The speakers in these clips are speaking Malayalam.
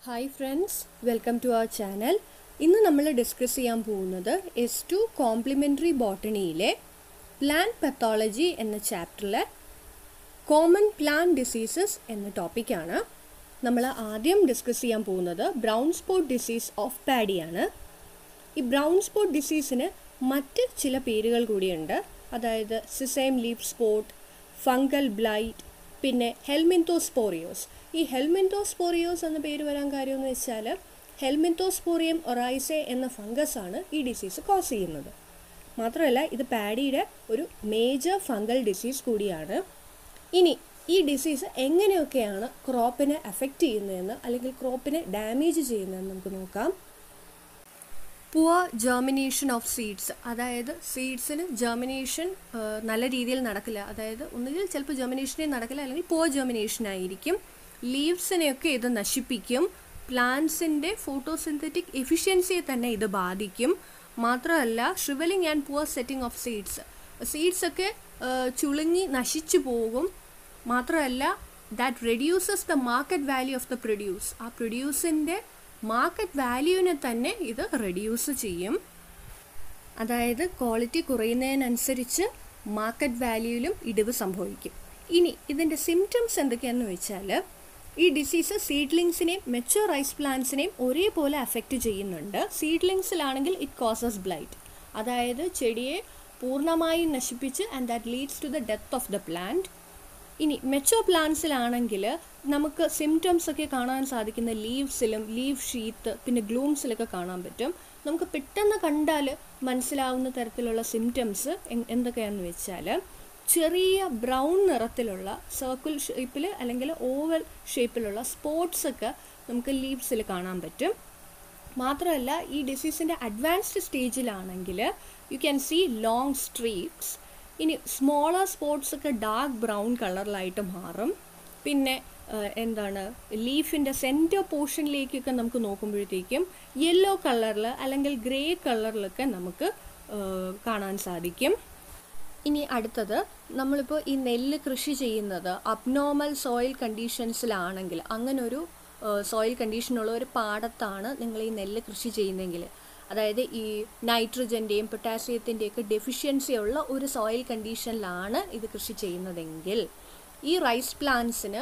hi friends welcome to our channel ഇന്ന് നമ്മൾ ഡിസ്കസ് ചെയ്യാൻ പോകുന്നത് എസ് ടു കോംപ്ലിമെൻ്ററി ബോട്ടണിയിലെ പ്ലാൻ പെത്തോളജി എന്ന ചാപ്റ്ററിലെ കോമൺ പ്ലാൻ ഡിസീസസ് എന്ന ടോപ്പിക്കാണ് നമ്മൾ ആദ്യം ഡിസ്കസ് ചെയ്യാൻ പോകുന്നത് ബ്രൗൺ സ്പോട്ട് ഡിസീസ് ഓഫ് പാഡിയാണ് ഈ ബ്രൗൺ സ്പോട്ട് ഡിസീസിന് മറ്റ് ചില പേരുകൾ കൂടിയുണ്ട് അതായത് sesame leaf spot fungal blight പിന്നെ ഹെൽമിന്തോസ്പോറിയോസ് ഈ ഹെൽമിന്തോസ്പോറിയോസ് എന്ന പേര് വരാൻ കാര്യം എന്ന് വെച്ചാൽ ഹെൽമിന്തോസ്പോറിയം ഒറൈസെ എന്ന ഫംഗസ് ആണ് ഈ ഡിസീസ് കോസ് ചെയ്യുന്നത് മാത്രമല്ല ഇത് പാഡിയുടെ ഒരു മേജർ ഫംഗൽ ഡിസീസ് കൂടിയാണ് ഇനി ഈ ഡിസീസ് എങ്ങനെയൊക്കെയാണ് ക്രോപ്പിനെ അഫക്റ്റ് ചെയ്യുന്നതെന്ന് അല്ലെങ്കിൽ ക്രോപ്പിനെ ഡാമേജ് ചെയ്യുന്നതെന്ന് നമുക്ക് നോക്കാം പുവർ ജെർമിനേഷൻ ഓഫ് സീഡ്സ് അതായത് സീഡ്സിന് ജെർമിനേഷൻ നല്ല രീതിയിൽ നടക്കില്ല അതായത് ഒന്നുകിൽ ചിലപ്പോൾ ജെർമിനേഷനെ നടക്കില്ല അല്ലെങ്കിൽ പുവർ ജെർമിനേഷൻ ആയിരിക്കും ലീവ്സിനെയൊക്കെ ഇത് നശിപ്പിക്കും പ്ലാന്റ്സിൻ്റെ ഫോട്ടോസിന്തറ്റിക് എഫിഷ്യൻസിയെ തന്നെ ഇത് ബാധിക്കും മാത്രമല്ല shrivelling and poor setting of seeds seeds ഒക്കെ ചുളുങ്ങി നശിച്ചു പോകും മാത്രമല്ല that reduces the market value of the produce ആ പ്രൊഡ്യൂസിൻ്റെ മാർക്കറ്റ് വാല്യൂവിനെ തന്നെ ഇത് റെഡ്യൂസ് ചെയ്യും അതായത് ക്വാളിറ്റി കുറയുന്നതിനനുസരിച്ച് മാർക്കറ്റ് വാല്യൂവിലും ഇടിവ് സംഭവിക്കും ഇനി ഇതിൻ്റെ സിംറ്റംസ് എന്തൊക്കെയാണെന്ന് വെച്ചാൽ ഈ ഡിസീസ് സീഡ്ലിങ്സിനെയും മെച്ചോ റൈസ് പ്ലാന്റ്സിനെയും ഒരേപോലെ അഫക്റ്റ് ചെയ്യുന്നുണ്ട് സീഡ്ലിങ്സിലാണെങ്കിൽ ഇറ്റ് കോസസ് ബ്ലൈറ്റ് അതായത് ചെടിയെ പൂർണ്ണമായും നശിപ്പിച്ച് and that leads to the death of the plant ഇനി മെച്ചോ പ്ലാന്റ്സിലാണെങ്കിൽ നമുക്ക് സിംറ്റംസ് ഒക്കെ കാണാൻ സാധിക്കുന്ന ലീവ്സിലും ലീവ് ഷീത്ത് പിന്നെ ഗ്ലൂംസിലൊക്കെ കാണാൻ പറ്റും നമുക്ക് പെട്ടെന്ന് കണ്ടാൽ മനസ്സിലാവുന്ന തരത്തിലുള്ള സിംറ്റംസ് എന്തൊക്കെയാണെന്ന് വെച്ചാൽ ചെറിയ ബ്രൗൺ നിറത്തിലുള്ള സർക്കിൾ ഷേപ്പിൽ അല്ലെങ്കിൽ ഓവൽ ഷേപ്പിലുള്ള സ്പോട്ട്സ് ഒക്കെ നമുക്ക് ലീവ്സിൽ കാണാൻ പറ്റും മാത്രമല്ല ഈ ഡിസീസിൻ്റെ അഡ്വാൻസ്ഡ് സ്റ്റേജിലാണെങ്കിൽ you can see long streaks ഇനി സ്മോളർ സ്പോട്ട്സ് ഒക്കെ ഡാർക്ക് ബ്രൗൺ കളറിലായിട്ട് മാറും പിന്നെ എന്താണ് ലീഫിൻ്റെ സെൻറ്റർ പോർഷനിലേക്കൊക്കെ നമുക്ക് നോക്കുമ്പോഴത്തേക്കും യെല്ലോ കളറിൽ അല്ലെങ്കിൽ ഗ്രേ കളറിലൊക്കെ നമുക്ക് കാണാൻ സാധിക്കും ഇനി അടുത്തത് നമ്മളിപ്പോൾ ഈ നെല്ല് കൃഷി ചെയ്യുന്നത് അബ്നോർമൽ സോയിൽ കണ്ടീഷൻസിലാണെങ്കിൽ അങ്ങനെ ഒരു സോയിൽ കണ്ടീഷനുള്ള ഒരു പാടത്താണ് നിങ്ങൾ ഈ നെല്ല് കൃഷി ചെയ്യുന്നതെങ്കിൽ അതായത് ഈ നൈട്രജൻ്റെയും പൊട്ടാസ്യത്തിൻ്റെയൊക്കെ ഡെഫിഷ്യൻസി ഉള്ള ഒരു സോയിൽ കണ്ടീഷനിലാണ് ഇത് കൃഷി ചെയ്യുന്നതെങ്കിൽ ഈ റൈസ് പ്ലാന്റ്സിന്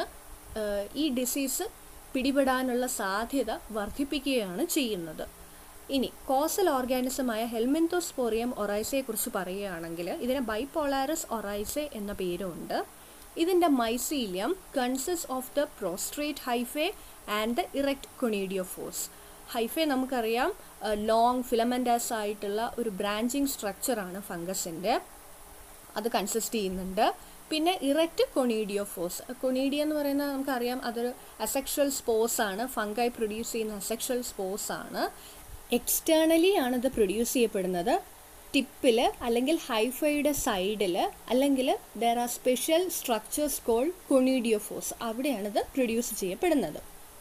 ഈ ഡിസീസ് പിടിപെടാനുള്ള സാധ്യത വർദ്ധിപ്പിക്കുകയാണ് ചെയ്യുന്നത് ഇനി കോസൽ ഓർഗാനിസമായ ഹെൽമെന്തോസ്പോറിയം ഒറൈസയെക്കുറിച്ച് പറയുകയാണെങ്കിൽ ഇതിന് ബൈപോളാരസ് ഒറൈസെ എന്ന പേരുണ്ട് ഇതിൻ്റെ mycelium consists of the prostrate hyphae and the erect conidiophores hyphae നമുക്കറിയാം ലോങ് ഫിലമെൻറ്റസ് ആയിട്ടുള്ള ഒരു ബ്രാഞ്ചിങ് സ്ട്രക്ചറാണ് ഫംഗസിൻ്റെ അത് കൺസിസ്റ്റ് ചെയ്യുന്നുണ്ട് പിന്നെ ഇറക്റ്റ് കൊണീഡിയോഫോസ് കൊണീഡിയ എന്ന് പറയുന്നത് നമുക്കറിയാം അതൊരു അസെക്ഷൽ സ്പോസ് ആണ് ഫംഗായി പ്രൊഡ്യൂസ് ചെയ്യുന്ന അസെക്ഷൽ സ്പോസ് ആണ് എക്സ്റ്റേണലി ആണ് ഇത് പ്രൊഡ്യൂസ് ചെയ്യപ്പെടുന്നത് ടിപ്പിൽ അല്ലെങ്കിൽ ഹൈഫയുടെ സൈഡിൽ അല്ലെങ്കിൽ there are special structures called conidiophores അവിടെയാണ് ഇത് പ്രൊഡ്യൂസ് ചെയ്യപ്പെടുന്നത്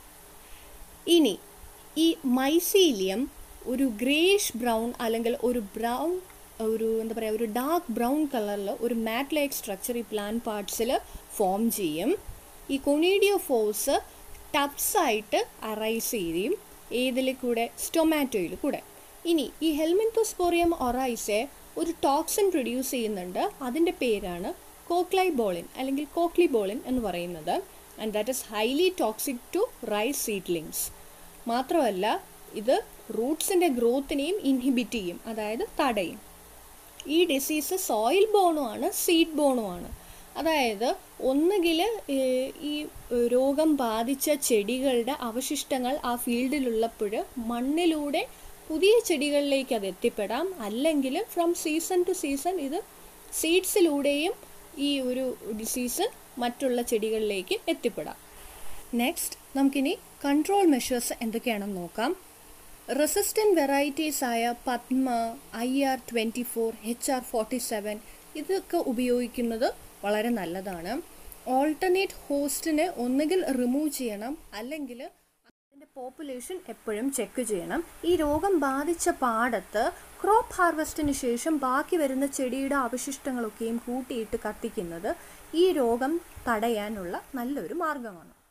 ഇനി ഈ മൈസീലിയം ഒരു ഗ്രേഷ് ബ്രൗൺ അല്ലെങ്കിൽ ഒരു ബ്രൗൺ ഒരു എന്താ പറയുക ഒരു ഡാർക്ക് ബ്രൗൺ കളറിൽ ഒരു മാറ്റ് ലൈക്ക് സ്ട്രക്ചർ ഈ പ്ലാൻ പാർട്സിൽ ഫോം ചെയ്യും ഈ കൊണീഡിയോ ഫോഴ്സ് ടബ്സായിട്ട് അറൈസ് ചെയ്യും ഏതിൽ കൂടെ സ്റ്റൊമാറ്റോയിൽ കൂടെ ഇനി ഈ ഹെൽമെന്തോസ്പോറിയം ഒറൈസെ ഒരു ടോക്സിൻ പ്രൊഡ്യൂസ് ചെയ്യുന്നുണ്ട് അതിൻ്റെ പേരാണ് കോക്ലൈബോളിൻ അല്ലെങ്കിൽ കോക്ലിബോളിൻ എന്ന് പറയുന്നത് and that is highly toxic to rice seedlings മാത്രമല്ല ഇത് റൂട്ട്സിൻ്റെ ഗ്രോത്തിനെയും ഇൻഹിബിറ്റ് ചെയ്യും അതായത് തടയും ഈ ഡിസീസ് സോയിൽ ബോണുമാണ് സീഡ് ബോണുമാണ് അതായത് ഒന്നുകിൽ ഈ രോഗം ബാധിച്ച ചെടികളുടെ അവശിഷ്ടങ്ങൾ ആ ഫീൽഡിലുള്ളപ്പോൾ മണ്ണിലൂടെ പുതിയ ചെടികളിലേക്ക് അത് എത്തിപ്പെടാം അല്ലെങ്കിൽ ഫ്രം സീസൺ ടു സീസൺ ഇത് സീഡ്സിലൂടെയും ഈ ഒരു ഡിസീസ് മറ്റുള്ള ചെടികളിലേക്ക് എത്തിപ്പെടാം നെക്സ്റ്റ് നമുക്കിനി കൺട്രോൾ മെഷേഴ്സ് എന്തൊക്കെയാണെന്ന് നോക്കാം റെസിസ്റ്റൻറ്റ് വെറൈറ്റീസ് ആയ Padma I R twenty four H R forty seven ഇതൊക്കെ ഉപയോഗിക്കുന്നത് വളരെ നല്ലതാണ് ഓൾട്ടർനേറ്റ് ഹോസ്റ്റിനെ ഒന്നുകിൽ റിമൂവ് ചെയ്യണം അല്ലെങ്കിൽ അതിൻ്റെ പോപ്പുലേഷൻ എപ്പോഴും ചെക്ക് ചെയ്യണം ഈ രോഗം ബാധിച്ച പാടത്ത് ക്രോപ്പ് ഹാർവസ്റ്റിന് ശേഷം ബാക്കി വരുന്ന ചെടിയുടെ അവശിഷ്ടങ്ങളൊക്കെയും കൂട്ടിയിട്ട് കത്തിക്കുന്നത് ഈ രോഗം തടയാനുള്ള നല്ലൊരു മാർഗമാണ്